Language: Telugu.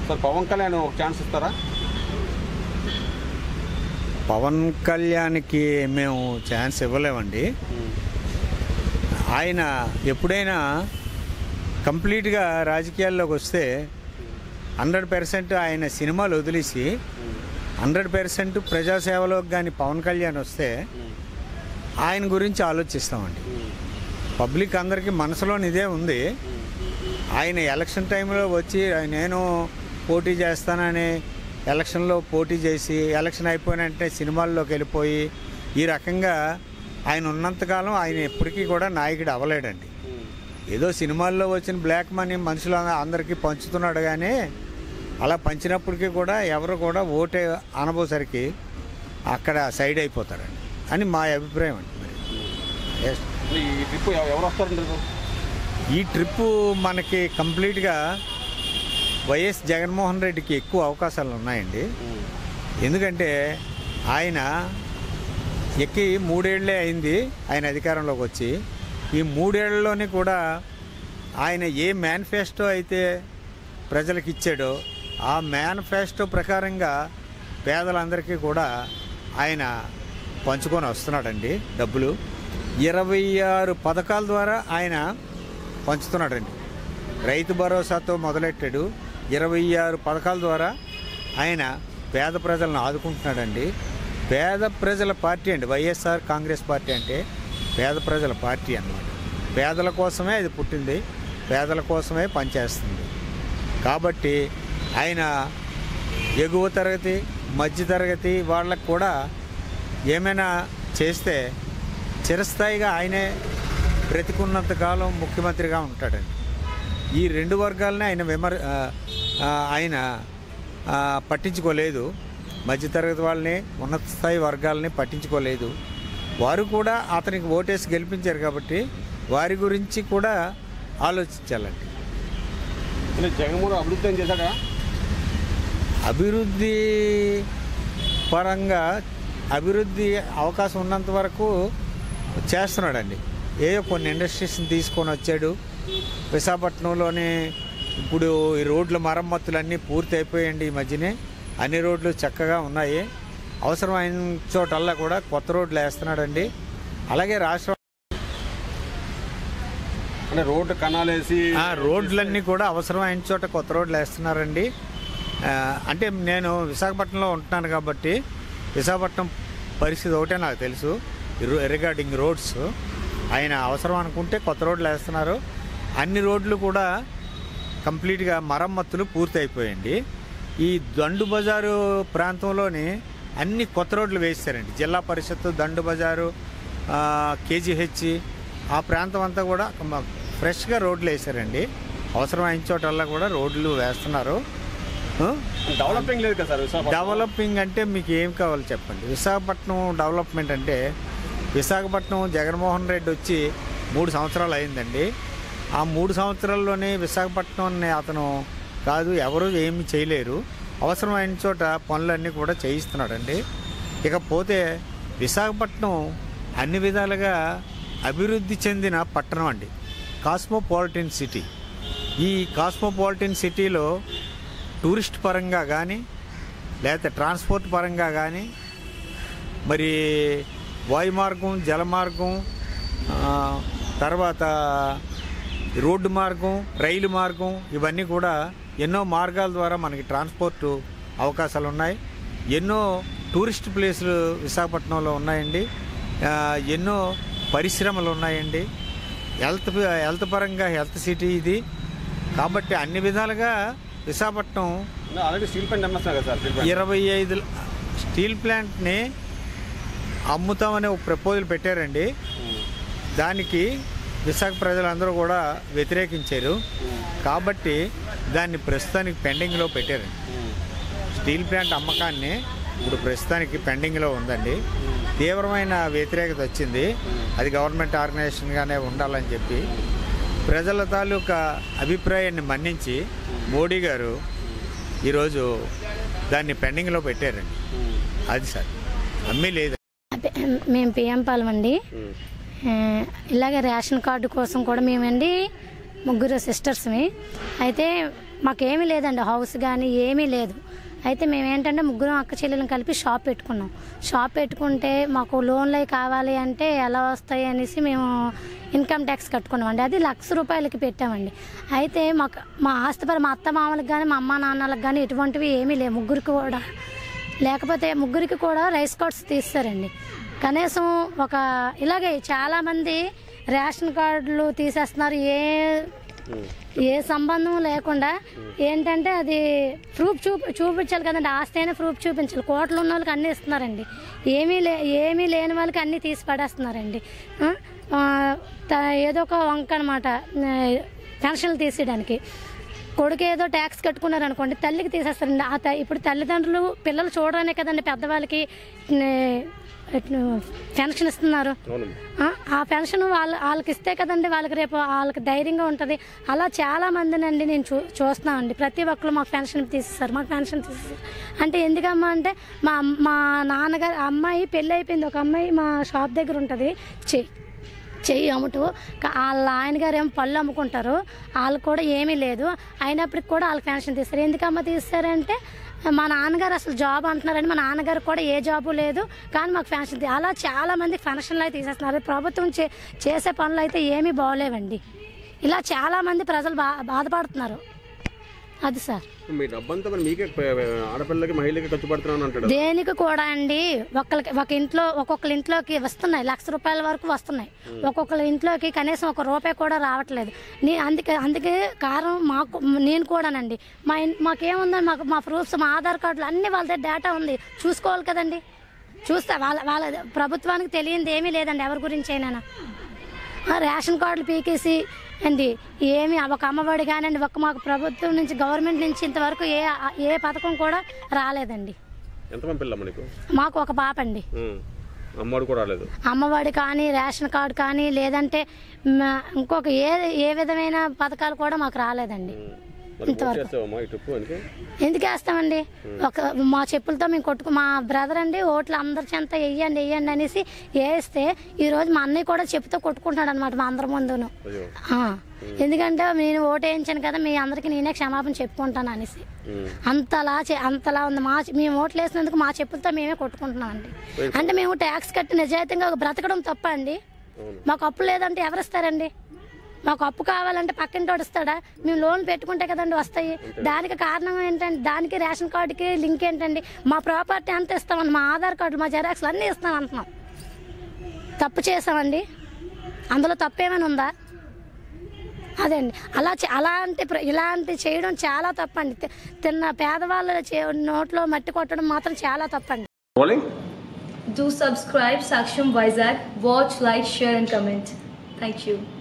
సార్ పవన్ కళ్యాణ్ ఒక ఛాన్స్ ఇస్తారా పవన్ కళ్యాణ్కి మేము ఛాన్స్ ఇవ్వలేమండి ఆయన ఎప్పుడైనా కంప్లీట్గా రాజకీయాల్లోకి వస్తే హండ్రెడ్ పర్సెంట్ ఆయన సినిమాలు వదిలేసి హండ్రెడ్ పర్సెంట్ ప్రజాసేవలోకి కానీ పవన్ కళ్యాణ్ వస్తే ఆయన గురించి ఆలోచిస్తామండి పబ్లిక్ అందరికీ మనసులోని ఇదే ఉంది ఆయన ఎలక్షన్ టైంలో వచ్చి నేను పోటీ చేస్తానని ఎలక్షన్లో పోటీ చేసి ఎలక్షన్ అయిపోయిన వెంటనే సినిమాల్లోకి వెళ్ళిపోయి ఈ రకంగా ఆయన ఉన్నంతకాలం ఆయన ఎప్పటికీ కూడా నాయకుడు అవ్వలేడండి ఏదో సినిమాల్లో వచ్చిన బ్లాక్ మనీ మనుషులు అందరికీ పంచుతున్నాడు కానీ అలా పంచినప్పటికీ కూడా ఎవరు కూడా ఓటే అనబోసరికి అక్కడ సైడ్ అయిపోతారండి అని మా అభిప్రాయం అండి మరి Yes. ఈ ట్రిప్ ఎవ- ఎవరు వస్తారంటారు ఈ ట్రిప్పు మనకి కంప్లీట్గా వైఎస్ జగన్మోహన్ రెడ్డికి ఎక్కువ అవకాశాలు ఉన్నాయండి ఎందుకంటే ఆయన ఎక్కి మూడేళ్లే అయింది ఆయన అధికారంలోకి వచ్చి ఈ మూడేళ్లలోనే కూడా ఆయన ఏ మేనిఫెస్టో అయితే ప్రజలకు ఇచ్చాడో ఆ మేనిఫెస్టో ప్రకారంగా పేదలందరికీ కూడా ఆయన పంచుకొని వస్తున్నాడండి డబ్బులు ఇరవై ఆరు పథకాల ద్వారా ఆయన పంచుతున్నాడండి రైతు భరోసాతో మొదలెట్టాడు ఇరవై ఆరు పథకాల ద్వారా ఆయన పేద ప్రజలను ఆదుకుంటున్నాడండి పేద ప్రజల పార్టీ అండి వైఎస్ఆర్ కాంగ్రెస్ పార్టీ అంటే పేద ప్రజల పార్టీ అన్నమాట పేదల కోసమే అది పుట్టింది పేదల కోసమే పనిచేస్తుంది కాబట్టి ఆయన ఎగువ తరగతి మధ్య తరగతి వాళ్ళకు కూడా ఏమైనా చేస్తే చిరస్థాయిగా ఆయనే బ్రతికున్నంత కాలం ముఖ్యమంత్రిగా ఉంటాడండి ఈ రెండు వర్గాలని ఆయన విమర్ ఆ, ఆ, ఆయన ఆ, పట్టించుకోలేదు మధ్యతరగతి వాళ్ళని ఉన్నత స్థాయి వర్గాలని పట్టించుకోలేదు వారు కూడా అతనికి ఓటేసి గెలిపించారు కాబట్టి వారి గురించి కూడా ఆలోచించాలండి అంటే జగన్మోహన్ అభివృద్ధి ఏం చేశాడా అభివృద్ధి పరంగా అభివృద్ధి అవకాశం ఉన్నంత వరకు చేస్తున్నాడండి ఏదో కొన్ని ఇండస్ట్రీస్ని తీసుకొని వచ్చాడు విశాఖపట్నంలోని ఇప్పుడు ఈ రోడ్ల మరమ్మతులు అన్నీ పూర్తి అయిపోయాయండి ఈ మధ్యనే అన్ని రోడ్లు చక్కగా ఉన్నాయి అవసరమైన చోటల్లా కూడా కొత్త రోడ్లు వేస్తున్నాడండి అలాగే రాష్ట్రం అంటే రోడ్డు కనాలేసి ఆ రోడ్లన్నీ కూడా అవసరమైన చోట కొత్త రోడ్లు వేస్తున్నారండి ఆ, అంటే నేను విశాఖపట్నంలో ఉంటున్నాను కాబట్టి విశాఖపట్నం పరిస్థితి ఒకటే నాకు తెలుసు రిగార్డింగ్ రోడ్స్ ఆయన అవసరం అనుకుంటే కొత్త రోడ్లు వేస్తున్నారు అన్ని రోడ్లు కూడా కంప్లీట్గా మరమ్మతులు పూర్తి అయిపోయాయండి ఈ దండు బజారు ప్రాంతంలోని అన్ని కొత్త రోడ్లు వేస్తారండి జిల్లా పరిషత్తు దండు బజారు ఆ, కేజీహెచ్ ఆ ప్రాంతం అంతా కూడా మ- ఫ్రెష్గా రోడ్లు వేసారండి అవసరమైన చోటల్లా కూడా రోడ్లు వేస్తున్నారు ఆ? డెవలపింగ్ లేదు కదా సార్ విశాఖపట్నం డెవలపింగ్ అంటే మీకు ఏం కావాలి చెప్పండి విశాఖపట్నం డెవలప్మెంట్ అంటే విశాఖపట్నం జగన్మోహన్ రెడ్డి వచ్చి మూడు సంవత్సరాలు అయిందండి ఆ మూడు సంవత్సరాల్లోనే విశాఖపట్నాన్ని అతను కాదు ఎవరు ఏమి చేయలేరు అవసరమైన చోట పనులన్నీ కూడా చేయిస్తున్నాడండి ఇకపోతే విశాఖపట్నం అన్ని విధాలుగా అభివృద్ధి చెందిన పట్టణం అండి కాస్మోపాలిటన్ సిటీ ఈ కాస్మోపాలిటన్ సిటీలో టూరిస్ట్ పరంగా కానీ లేకపోతే ట్రాన్స్పోర్ట్ పరంగా కానీ మరి వాయు మార్గం జల మార్గం ఆ, తర్వాత రోడ్డు మార్గం రైలు మార్గం ఇవన్నీ కూడా ఎన్నో మార్గాల ద్వారా మనకి ట్రాన్స్పోర్ట్ అవకాశాలు ఉన్నాయి ఎన్నో టూరిస్ట్ ప్లేసులు విశాఖపట్నంలో ఉన్నాయండి ఆ, ఎన్నో పరిశ్రమలు ఉన్నాయండి హెల్త్ హెల్త్ పరంగా హెల్త్ సిటీ ఇది కాబట్టి అన్ని విధాలుగా విశాఖపట్నం ఆల్రెడీ స్టీల్ ప్లాంట్ అమ్మేస్తున్నారు కదా సార్ స్టీల్ ప్లాంట్ ఇరవై ఐదు స్టీల్ ప్లాంట్ని అమ్ముతామని ఒక ప్రపోజల్ పెట్టారండి దానికి విశాఖ ప్రజలందరూ కూడా వ్యతిరేకించారు కాబట్టి దాన్ని ప్రస్తుతానికి పెండింగ్లో పెట్టారండి స్టీల్ ప్లాంట్ అమ్మకాన్ని ఇప్పుడు ప్రస్తుతానికి పెండింగ్లో ఉందండి తీవ్రమైన వ్యతిరేకత వచ్చింది అది గవర్నమెంట్ ఆర్గనైజేషన్గానే ఉండాలని చెప్పి ప్రజల తాలూకా అభిప్రాయాన్ని మన్నించి మోడీ గారు ఈరోజు దాన్ని పెండింగ్లో పెట్టారండి అది సార్ అమ్మీ లేదు అదే, మేము పిఎం పాలెం అండి ఆ, ఇలాగే రేషన్ కార్డు కోసం కూడా మేమండి ముగ్గురు సిస్టర్స్మి అయితే మాకేమీ లేదండి హౌస్ కానీ ఏమీ లేదు అయితే మేము ఏంటంటే ముగ్గురం అక్క చెల్లెలను కలిపి షాప్ పెట్టుకున్నాం షాప్ పెట్టుకుంటే మాకు లోన్లు అవి కావాలి అంటే ఎలా వస్తాయి అనేసి మేము ఇన్కమ్ ట్యాక్స్ కట్టుకున్నాం అండి అది లక్ష రూపాయలకి పెట్టామండి అయితే మాకు మా ఆస్తిపరి మా అత్త మామలకు కానీ మా అమ్మ నాన్నలకు కానీ ఎటువంటివి ఏమీ లేవు ముగ్గురికి కూడా లేకపోతే ముగ్గురికి కూడా రైస్ కార్డ్స్ తీస్తారండి కనీసం ఒక ఇలాగే చాలామంది రేషన్ కార్డులు తీసేస్తున్నారు ఏ ఏ సంబంధం లేకుండా ఏంటంటే అది ప్రూఫ్ చూపి చూపించాలి కదండి ఆస్తి అయినా ప్రూఫ్ చూపించాలి కోట్లు ఉన్న వాళ్ళకి అన్నీ ఇస్తున్నారండి ఏమీ లే ఏమీ లేని వాళ్ళకి అన్నీ తీసి పడేస్తున్నారండి ఆ? ఆ, త- ఏదో ఒక వంక అనమాట పెన్షన్లు తీసేయడానికి కొడుకు ఏదో ట్యాక్స్ కట్టుకున్నారు అనుకోండి తల్లికి తీసేస్తారండి ఆ త- ఇప్పుడు తల్లిదండ్రులు పిల్లలు చూడడానే కదండి పెద్దవాళ్ళకి నే- ఎట్ను పెన్షన్ ఇస్తున్నారు అవునమ్మా ఆ, ఆ పెన్షన్ వాళ్ళ వాళ్ళకి ఇస్తే కదండి వాళ్ళకి రేపు వాళ్ళకి ధైర్యంగా ఉంటుంది అలా చాలా మందినండి నేను చూ చూస్తున్నానండి ప్రతి ఒక్కరు మాకు పెన్షన్ తీసేస్తారు మాకు పెన్షన్ తీసేస్తారు అంటే ఎందుకమ్మా అంటే మా మా నాన్నగారు అమ్మాయి పెళ్ళి అయిపోయింది ఒక అమ్మాయి మా షాప్ దగ్గర ఉంటుంది చెయ్యి చెయ్యి అమ్ముతూ కా- వాళ్ళ ఆయన గారు ఏమో పళ్ళు అమ్ముకుంటారు వాళ్ళకి కూడా ఏమీ లేదు అయినప్పటికి కూడా వాళ్ళకి పెన్షన్ తీస్తారు ఎందుకమ్మా తీస్తారంటే మా నాన్నగారు అసలు జాబ్ అంటున్నారండి మా నాన్నగారు కూడా ఏ జాబు లేదు కానీ మాకు పెన్షన్ తీ- అలా చాలా మంది పెన్షన్లు అయితే తీసేస్తున్నారు ప్రభుత్వం చే చేసే పనులు అయితే ఏమీ బాగోలేవండి ఇలా చాలా మంది ప్రజలు బా బాధపడుతున్నారు అది సార్ మీ డబ్బంతా మరి మీకే ప- ఆడపిల్లకి మహిళకి ఖర్చు పడుతున్నాను అంటాడు దేనికి కూడా అండి ఒకరికి ఒక ఇంట్లో ఒక్కొక్కరి ఇంట్లోకి వస్తున్నాయి లక్ష రూపాయల వరకు వస్తున్నాయి ఒక్కొక్కరి ఇంట్లోకి కనీసం ఒక రూపాయి కూడా రావట్లేదు నీ అందుకే అందుకే కారణం మాకు నేను కూడానండి మా ఇన్- మాకేముందని మాకు మా ప్రూఫ్స్ మా ఆధార్ కార్డులు అన్ని వాళ్ళ దగ్గర డేటా ఉంది చూసుకోవాలి కదండి చూస్తే వాళ్ళ వాళ్ళ ప్రభుత్వానికి తెలియంది ఏమీ లేదండి ఎవరి గురించి అయినా ఆ, రేషన్ కార్డులు పీకేసి అండి ఏమి ఒక అమ్మఒడి కానివ్వండి ఒక మాకు ప్రభుత్వం నుంచి గవర్నమెంట్ నుంచి ఇంతవరకు ఏ ఏ పథకం కూడా రాలేదండి ఎంతమంది పిల్లమ్మ నీకు మాకు ఒక పాప అండి ఉం. అమ్మవాడు కూడా రాలేదు అమ్మఒడి కానీ రేషన్ కార్డు కానీ లేదంటే మ- ఇంకొక ఏ ఏ విధమైన పథకాలు కూడా మాకు రాలేదండి ఉం. మరి ఓట్ చేస్తావమ్మా ఈ ట్రిప్ అందుకే ఎందుకు వేస్తామండి ఒక మా చెప్పులతో మేము కొట్టుకు మా బ్రదర్ అండి ఓట్లు అందరి చెంత వెయ్యండి వెయ్యండి అనేసి వేస్తే ఈరోజు మా అన్నయ్య కూడా చెప్పుతో కొట్టుకుంటున్నాడు అనమాట మా అందరి ముందును అయ్యో ఆ, ఎందుకంటే నేను ఓటు వేయించాను కదా మీ అందరికి నేనే క్షమాపణ చెప్పుకుంటాను అనేసి ఉం. అంతలా చే- అంతలా ఉంది మా మేము ఓట్లు వేసినందుకు మా చెప్పులతో మేమే కొట్టుకుంటున్నాం అండి అంటే మేము ట్యాక్స్ కట్టి నిజాయితీగా బ్రతకడం తప్ప అండి అవును మాకు అప్పు లేదంటే ఎవరు ఇస్తారండి మాకు అప్పు కావాలంటే పక్కింటోడు ఇస్తాడా మేము లోన్ పెట్టుకుంటే కదండి వస్తాయి దానికి కారణం ఏంటంటే దానికి రేషన్ కార్డుకి లింక్ ఏంటండి మా ప్రాపర్టీ అంత ఇస్తామండి మా ఆధార్ కార్డు మా జెరాక్స్లు అన్నీ ఇస్తాం అంటున్నాం తప్పు చేసామండి అందులో తప్పు ఏమైనా ఉందా అదండి అలా చే- అలాంటి ప్ర- ఇలాంటి చేయడం చాలా తప్పండి తి- తిన్న పేదవాళ్ళ చే- నోట్లో మట్టి కొట్టడం మాత్రం చాలా తప్పండి Calling? Do subscribe Saksham Vizag. Watch, like, share, and comment. Thank you.